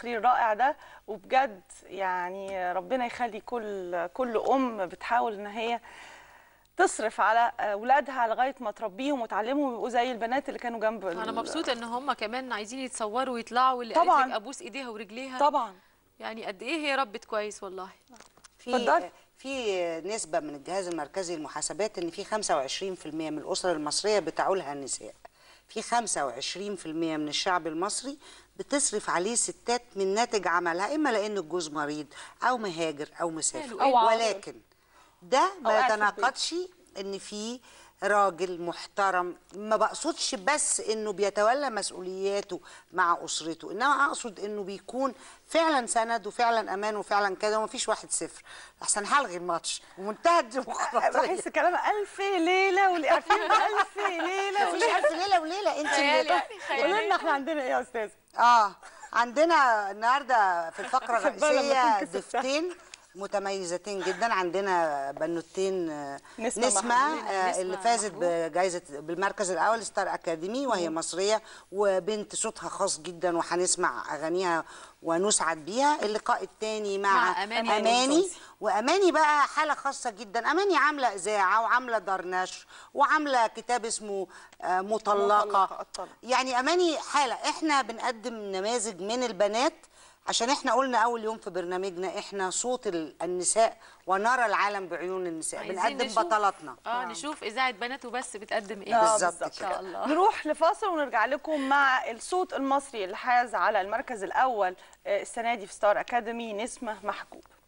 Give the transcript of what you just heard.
التقرير الرائع ده وبجد يعني ربنا يخلي كل كل ام بتحاول ان هي تصرف على اولادها لغايه ما تربيهم وتعلمهم ويبقوا زي البنات اللي كانوا جنب ال- انا مبسوطه ان هم كمان عايزين يتصوروا ويطلعوا واللي طبعاً. قالت لك ابوس ايديها ورجليها طبعا يعني قد ايه هي ربت كويس والله في اتفضلي. في نسبة من الجهاز المركزي للمحاسبات ان في 25% من الأسر المصرية بتعولها النساء في 25% من الشعب المصري بتصرف عليه ستات من ناتج عملها اما لان الجوز مريض او مهاجر او مسافر حلو. أو عاطل. ولكن ده أو ما قاعد في البيت. يتناقضش ان في راجل محترم ما بقصدش بس انه بيتولى مسؤولياته مع اسرته انما اقصد انه بيكون فعلا سند وفعلا امان وفعلا كده ومفيش واحد صفر احسن هلغي الماتش ومنتهى الديمقراطيه بحس كلام الف ليله وليله عارفين الف ليله مفيش وليله الف ليله وليله انت خيال اللي يعني خيال. قولوا لنا احنا عندنا ايه يا استاذ اه عندنا النهارده في الفقره خد بالك لما الرئيسيه تكون كسبتها. ضيفتين متميزتين جدا عندنا بنوتين آه، نسمة نسمة محمود. آه، نسمة اللي فازت محمود. بجائزة بالمركز الأول ستار أكاديمي وهي مصرية وبنت صوتها خاص جدا وهنسمع أغانيها ونسعد بيها اللقاء الثاني مع, مع أماني أماني الفوزي. وأماني بقى حالة خاصة جدا أماني عاملة إذاعة وعاملة دار نشر وعاملة كتاب اسمه آه، مطلقة، مطلقة الطلاق. يعني أماني حالة إحنا بنقدم نماذج من البنات عشان احنا قلنا اول يوم في برنامجنا احنا صوت ال- النساء ونرى العالم بعيون النساء عايزين بنقدم نشوف- بطلاتنا اه نشوف اذاعه بنات وبس بتقدم ايه آه، بالظبط ان شاء الله نروح لفاصل ونرجع لكم مع الصوت المصري اللي حاز على المركز الاول آه، السنه دي في ستار اكاديمي نسمه محجوب